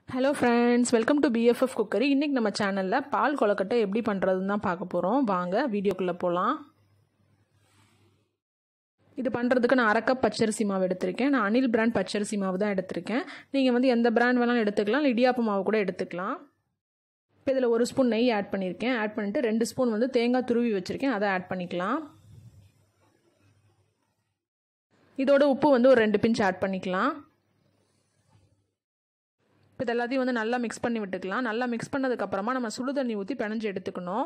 hello friends welcome to BFF cookery இன்றைக்கி நம்ம சேனலில் பால் கொலக்கட்டை எப்படி பண்ணுறதுன்னு தான் பார்க்க போகிறோம் வாங்க வீடியோக்குள்ளே போகலாம் இது பண்ணுறதுக்கு நான் அரை கப் பச்சரிசி மாவு எடுத்திருக்கேன் நான் அனில் பிராண்ட் பச்சரிசி மாவு தான் எடுத்திருக்கேன் நீங்கள் வந்து எந்த பிராண்ட் வேணாலும் எடுத்துக்கலாம் இல்லை இடியாப்ப மாவு கூட எடுத்துக்கலாம் இப்போ இதில் ஒரு ஸ்பூன் நெய் ஆட் பண்ணியிருக்கேன் ஆட் பண்ணிவிட்டு ரெண்டு ஸ்பூன் வந்து தேங்காய் துருவி வச்சுருக்கேன் அதை ஆட் பண்ணிக்கலாம் இதோட உப்பு வந்து ஒரு ரெண்டு பிஞ்ச் ஆட் பண்ணிக்கலாம் இப்போ இது எல்லாத்தையும் வந்து நல்லா மிக்ஸ் பண்ணி விட்டுக்கலாம் நல்லா மிக்ஸ் பண்ணதுக்கப்புறமா நம்ம சுடு தண்ணி ஊற்றி பிணைஞ்சு எடுத்துக்கணும்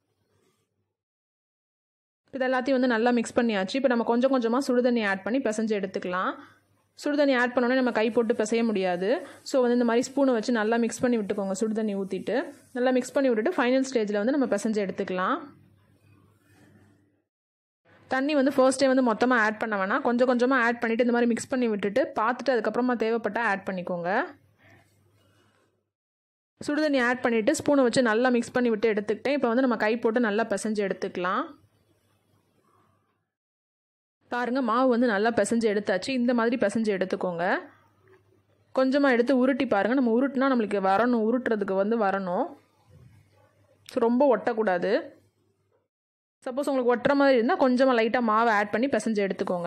இது எல்லாத்தையும் வந்து நல்லா மிக்ஸ் பண்ணியாச்சு இப்போ நம்ம கொஞ்சம் கொஞ்சமாக சுடு தண்ணி ஆட் பண்ணி பிசைஞ்சு எடுத்துக்கலாம் சுடு தண்ணி ஆட் பண்ணோன்னே நம்ம கை போட்டு பிசைய முடியாது ஸோ வந்து இந்த மாதிரி ஸ்பூனை வச்சு நல்லா மிக்ஸ் பண்ணி விட்டுக்கோங்க சுடு தண்ணி ஊற்றிட்டு நல்லா மிக்ஸ் பண்ணி விட்டுட்டு ஃபைனல் ஸ்டேஜில் வந்து நம்ம பிசைஞ்சு எடுத்துக்கலாம் தண்ணி வந்து ஃபர்ஸ்ட்டே வந்து மொத்தமாக ஆட் பண்ண வேணாம் கொஞ்சம் கொஞ்சமாக ஆட் பண்ணிவிட்டு இந்த மாதிரி மிக்ஸ் பண்ணி விட்டுட்டு பார்த்துட்டு அதுக்கப்புறமா தேவைப்பட்டால் ஆட் பண்ணிக்கோங்க சுடுதண்ணி ஆட் பண்ணிவிட்டு ஸ்பூனை வச்சு நல்லா மிக்ஸ் பண்ணி விட்டு எடுத்துக்கிட்டேன் இப்போ வந்து நம்ம கை போட்டு நல்லா பிசைஞ்சு எடுத்துக்கலாம் பாருங்கள் மாவு வந்து நல்லா பிசைஞ்சு எடுத்தாச்சு இந்த மாதிரி பிசைஞ்சு எடுத்துக்கோங்க கொஞ்சமாக எடுத்து உருட்டி பாருங்கள் நம்ம உருட்டினா நம்மளுக்கு வரணும் உருட்டுறதுக்கு வந்து வரணும் ஸோ ரொம்ப ஒட்டக்கூடாது சப்போஸ் உங்களுக்கு ஒட்டுற மாதிரி இருந்தால் கொஞ்சமாக லைட்டாக மாவை ஆட் பண்ணி பிசைஞ்சு எடுத்துக்கோங்க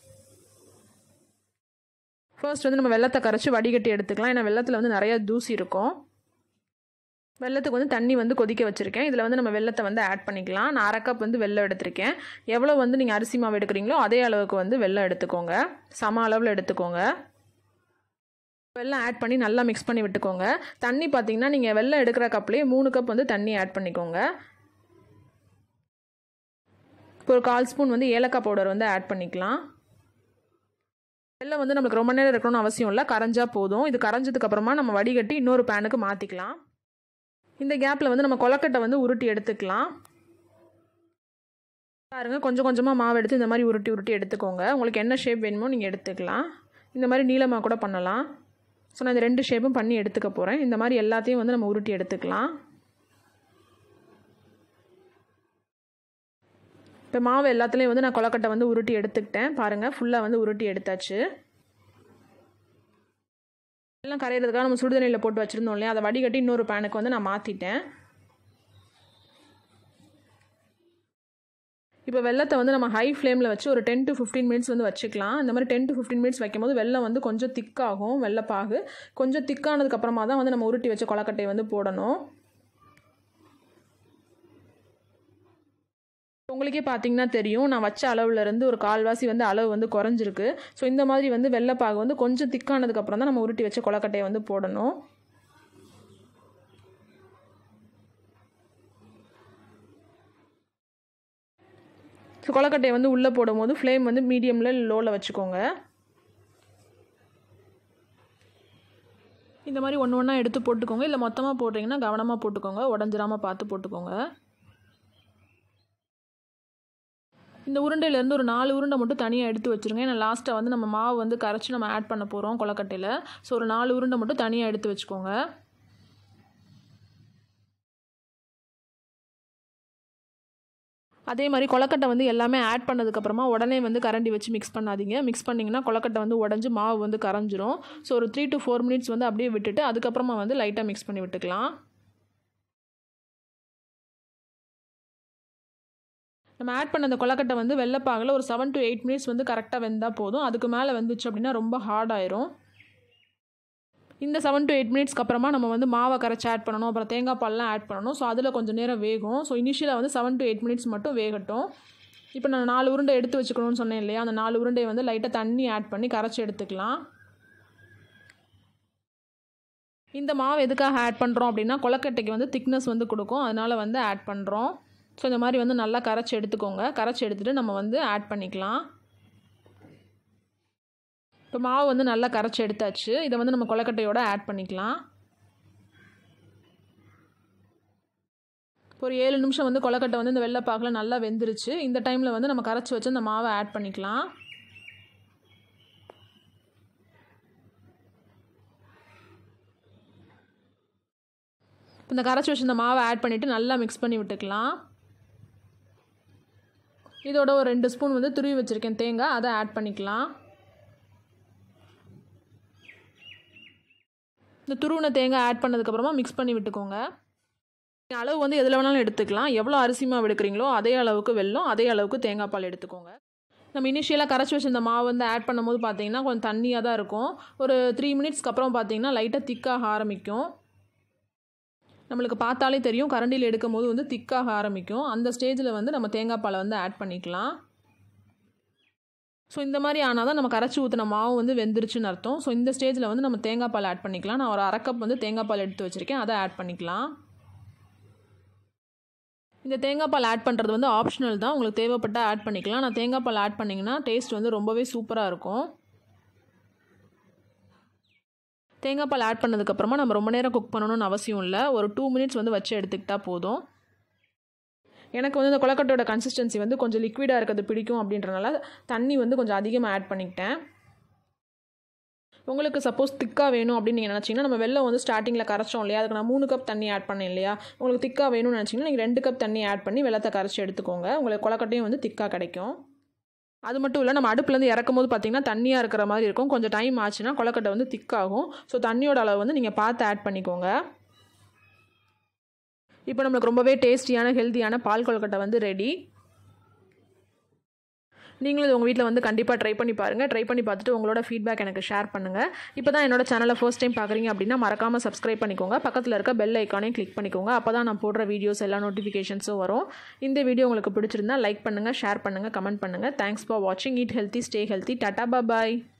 ஃபர்ஸ்ட் வந்து நம்ம வெள்ளத்தை கரைச்சி வடிகட்டி எடுத்துக்கலாம் ஏன்னா வெள்ளத்தில் வந்து நிறையா தூசி இருக்கும் வெள்ளத்துக்கு வந்து தண்ணி வந்து கொதிக்க வச்சுருக்கேன் இதில் வந்து நம்ம வெள்ளத்தை வந்து ஆட் பண்ணிக்கலாம் நான் அரை கப் வந்து வெள்ளம் எடுத்திருக்கேன் எவ்வளோ வந்து நீங்கள் அரிசி மாவு எடுக்கிறீங்களோ அதே அளவுக்கு வந்து வெள்ளம் எடுத்துக்கோங்க சம அளவில் எடுத்துக்கோங்க வெள்ளம் ஆட் பண்ணி நல்லா மிக்ஸ் பண்ணி விட்டுக்கோங்க தண்ணி பார்த்தீங்கன்னா நீங்கள் வெள்ளம் எடுக்கிற கப்லேயே மூணு கப் வந்து தண்ணி ஆட் பண்ணிக்கோங்க இப்போ ஒரு கால் ஸ்பூன் வந்து ஏலக்காய் பவுடர் வந்து ஆட் பண்ணிக்கலாம் வெள்ளம் வந்து நம்மளுக்கு ரொம்ப நேரம் இருக்கணும்னு அவசியம் இல்லை கரைஞ்சா போதும் இது கரைஞ்சதுக்கப்புறமா நம்ம வடிகட்டி இன்னொரு பேனுக்கு மாற்றிக்கலாம் இந்த கேப்பில் வந்து நம்ம கொலக்கட்டை வந்து உருட்டி எடுத்துக்கலாம் பாருங்கள் கொஞ்சம் கொஞ்சமாக மாவு எடுத்து இந்த மாதிரி உருட்டி உருட்டி எடுத்துக்கோங்க உங்களுக்கு என்ன ஷேப் வேணுமோ நீங்கள் எடுத்துக்கலாம் இந்த மாதிரி நீளமாக கூட பண்ணலாம் ஸோ நான் இந்த ரெண்டு ஷேப்பும் பண்ணி எடுத்துக்க போகிறேன் இந்த மாதிரி எல்லாத்தையும் வந்து நம்ம உருட்டி எடுத்துக்கலாம் இப்போ மாவு எல்லாத்துலேயும் வந்து நான் கொலக்கட்டை வந்து உருட்டி எடுத்துக்கிட்டேன் பாருங்கள் ஃபுல்லாக வந்து உருட்டி எடுத்தாச்சு எல்லாம் கரையிறதுக்காக நம்ம சுடுதண்ணியில் போட்டு வச்சுருந்தோம் இல்லையா அதை வடிகட்டி இன்னொரு பேனுக்கு வந்து நான் மாற்றிட்டேன் இப்போ வெள்ளத்தை வந்து நம்ம ஹை ஃப்ளேமில் வச்சு ஒரு டென் டு ஃபிஃப்டீன் மினிட்ஸ் வந்து வச்சுக்கலாம் இந்த மாதிரி டென் டு ஃபிஃப்டீன் மினிட்ஸ் வைக்கும்போது வெள்ளம் வந்து கொஞ்சம் திக்காகும் வெள்ளப்பாகு கொஞ்சம் திக்கானதுக்கப்புறமா தான் வந்து நம்ம உருட்டி வச்ச கொலக்கட்டையை வந்து போடணும் உங்களுக்கே பார்த்தீங்கன்னா தெரியும் நான் வச்ச அளவுலேருந்து ஒரு கால்வாசி வந்து அளவு வந்து குறைஞ்சிருக்கு ஸோ இந்த மாதிரி வந்து வெள்ளைப்பாகு வந்து கொஞ்சம் திக்கானதுக்கப்புறம் தான் நம்ம உருட்டி வச்ச கொலக்கட்டையை வந்து போடணும் ஸோ கொலக்கட்டையை வந்து உள்ளே போடும்போது ஃப்ளேம் வந்து மீடியமில் லோவில் வச்சுக்கோங்க இந்த மாதிரி ஒன்று ஒன்றா எடுத்து போட்டுக்கோங்க இல்லை மொத்தமாக போட்டிங்கன்னா கவனமாக போட்டுக்கோங்க உடஞ்சிராமல் பார்த்து போட்டுக்கோங்க இந்த உருண்டையிலேருந்து ஒரு நாலு உருண்டை மட்டும் தனியாக எடுத்து வச்சுருங்க ஏன்னா லாஸ்ட்டாக வந்து நம்ம மாவு வந்து கரைச்சி நம்ம ஆட் பண்ண போகிறோம் கொலக்கட்டையில் ஸோ ஒரு நாலு உருண்டை மட்டும் தனியாக எடுத்து வச்சுக்கோங்க அதே மாதிரி கொலக்கட்டை வந்து எல்லாமே ஆட் பண்ணதுக்கப்புறமா உடனே வந்து கரண்டி வச்சு மிக்ஸ் பண்ணாதீங்க மிக்ஸ் பண்ணிங்கன்னா கொலக்கட்டை வந்து உடஞ்சி மாவு வந்து கரைஞ்சிரும் ஸோ ஒரு த்ரீ டு ஃபோர் மினிட்ஸ் வந்து அப்படியே விட்டுட்டு அதுக்கப்புறமா வந்து லைட்டாக மிக்ஸ் பண்ணி விட்டுக்கலாம் நம்ம ஆட் பண்ண அந்த கொலக்கட்டை வந்து வெள்ளைப்பாகில் ஒரு செவன் டு எயிட் மினிட்ஸ் வந்து கரெக்டாக வெந்தால் போதும் அதுக்கு மேலே வந்துச்சு அப்படின்னா ரொம்ப ஹார்ட் ஆயிரும் இந்த செவன் டு எயிட் மினிட்ஸ்க்கு அப்புறமா நம்ம வந்து மாவை கரைச்சி ஆட் பண்ணணும் அப்புறம் தேங்காய் பால்லாம் ஆட் பண்ணணும் ஸோ அதில் கொஞ்சம் நேரம் வேகும் ஸோ இனிஷியலாக வந்து செவன் டு எயிட் மினிட்ஸ் மட்டும் வேகட்டும் இப்போ நான் நாலு உருண்டை எடுத்து வச்சுக்கணும்னு சொன்னேன் இல்லையா அந்த நாலு உருண்டையை வந்து லைட்டாக தண்ணி ஆட் பண்ணி கரைச்சி எடுத்துக்கலாம் இந்த மாவு எதுக்காக ஆட் பண்ணுறோம் அப்படின்னா கொலக்கட்டைக்கு வந்து திக்னஸ் வந்து கொடுக்கும் அதனால் வந்து ஆட் பண்ணுறோம் ஸோ இந்த மாதிரி வந்து நல்லா கரைச்சி எடுத்துக்கோங்க கரைச்சி எடுத்துகிட்டு நம்ம வந்து ஆட் பண்ணிக்கலாம் இப்போ மாவு வந்து நல்லா கரைச்சி எடுத்தாச்சு இதை வந்து நம்ம கொலக்கட்டையோடு ஆட் பண்ணிக்கலாம் ஒரு ஏழு நிமிஷம் வந்து கொலக்கட்டை வந்து இந்த வெள்ளைப்பாக்கில் நல்லா வெந்துருச்சு இந்த டைமில் வந்து நம்ம கரைச்சி வச்சு இந்த மாவை ஆட் பண்ணிக்கலாம் இந்த கரைச்சி வச்சு இந்த மாவை ஆட் பண்ணிவிட்டு நல்லா மிக்ஸ் பண்ணி விட்டுக்கலாம் இதோட ஒரு ரெண்டு ஸ்பூன் வந்து துருவி வச்சுருக்கேன் தேங்காய் அதை ஆட் பண்ணிக்கலாம் இந்த துருவின தேங்காய் ஆட் பண்ணதுக்கப்புறமா மிக்ஸ் பண்ணி விட்டுக்கோங்க அளவு வந்து எதில் வேணாலும் எடுத்துக்கலாம் எவ்வளோ அரிசி மாவு எடுக்கிறீங்களோ அதே அளவுக்கு வெல்லம் அதே அளவுக்கு தேங்காய் பால் எடுத்துக்கோங்க நம்ம இனிஷியலாக கரைச்சி வச்சிருந்த மாவு வந்து ஆட் பண்ணும்போது பார்த்தீங்கன்னா கொஞ்சம் தண்ணியாக தான் இருக்கும் ஒரு த்ரீ மினிட்ஸ்க்கு அப்புறம் பார்த்தீங்கன்னா லைட்டாக திக்காக ஆரம்பிக்கும் நம்மளுக்கு பார்த்தாலே தெரியும் கரண்டியில் எடுக்கும் போது வந்து திக்காக ஆரம்பிக்கும் அந்த ஸ்டேஜில் வந்து நம்ம தேங்காய் பாலை வந்து ஆட் பண்ணிக்கலாம் ஸோ இந்த மாதிரி ஆனால் தான் நம்ம கரைச்சி ஊற்றின மாவு வந்து வெந்துருச்சுன்னு அர்த்தம் ஸோ இந்த ஸ்டேஜில் வந்து நம்ம தேங்காய் பால் ஆட் பண்ணிக்கலாம் நான் ஒரு அரை கப் வந்து தேங்காய் பால் எடுத்து வச்சுருக்கேன் அதை ஆட் பண்ணிக்கலாம் இந்த தேங்காய் பால் ஆட் பண்ணுறது வந்து ஆப்ஷனல் தான் உங்களுக்கு தேவைப்பட்டால் ஆட் பண்ணிக்கலாம் நான் தேங்காய் பால் ஆட் பண்ணிங்கன்னா டேஸ்ட் வந்து ரொம்பவே சூப்பராக இருக்கும் தேங்காய் பால் ஆட் பண்ணதுக்கப்புறமா நம்ம ரொம்ப நேரம் குக் பண்ணணும்னு அவசியம் இல்லை ஒரு டூ மினிட்ஸ் வந்து வச்சு எடுத்துக்கிட்டால் போதும் எனக்கு வந்து இந்த கொலக்கட்டையோட கன்சிஸ்டன்சி வந்து கொஞ்சம் லிக்விடாக இருக்கிறது பிடிக்கும் அப்படின்றனால தண்ணி வந்து கொஞ்சம் அதிகமாக ஆட் பண்ணிக்கிட்டேன் உங்களுக்கு சப்போஸ் திக்காக வேணும் அப்படின்னு நீங்கள் நினச்சிங்கன்னா நம்ம வெள்ளம் வந்து ஸ்டார்டிங்கில் கரைச்சோம் இல்லையா அதுக்கு நான் மூணு கப் தண்ணி ஆட் பண்ணேன் இல்லையா உங்களுக்கு திக்காக வேணும்னு நினச்சிங்கன்னா நீங்கள் ரெண்டு கப் தண்ணி ஆட் பண்ணி வெள்ளத்தை கரைச்சி எடுத்துக்கோங்க உங்களுக்கு கொலக்கட்டையும் வந்து திக்காக கிடைக்கும் அது மட்டும் இல்லை நம்ம அடுப்புலேருந்து இறக்கும் போது பார்த்தீங்கன்னா தண்ணியாக இருக்கிற மாதிரி இருக்கும் கொஞ்சம் டைம் ஆச்சுன்னா கொலக்கட்டை வந்து திக்காகும் ஸோ தண்ணியோட அளவு வந்து நீங்கள் பார்த்து ஆட் பண்ணிக்கோங்க இப்போ நம்மளுக்கு ரொம்பவே டேஸ்டியான ஹெல்த்தியான பால் கொழுக்கட்டை வந்து ரெடி நீங்களும் இது உங்கள் வீட்டில் வந்து கண்டிப்பாக ட்ரை பண்ணி பாருங்கள் ட்ரை பண்ணி பார்த்துட்டு உங்களோட ஃபீட்பேக் எனக்கு ஷேர் பண்ணுங்கள் இப்போ தான் என்னோட சேனலை ஃபர்ஸ்ட் டைம் பார்க்குறீங்க அப்படின்னா மறக்காமல் சப்ஸ்கிரைப் பண்ணிக்கோங்க பக்கத்தில் இருக்க பெல் ஐக்கானையும் கிளிக் பண்ணிக்கோங்க அப்போ தான் நான் போடுற வீடியோஸ் எல்லா நோட்டிஃபிகேஷன்ஸும் வரும் இந்த வீடியோ உங்களுக்கு பிடிச்சிருந்தா லைக் பண்ணுங்கள் ஷேர் பண்ணுங்கள் கமெண்ட் பண்ணுங்கள் தேங்க்ஸ் ஃபார் வாட்சிங் it healthy stay healthy tata bye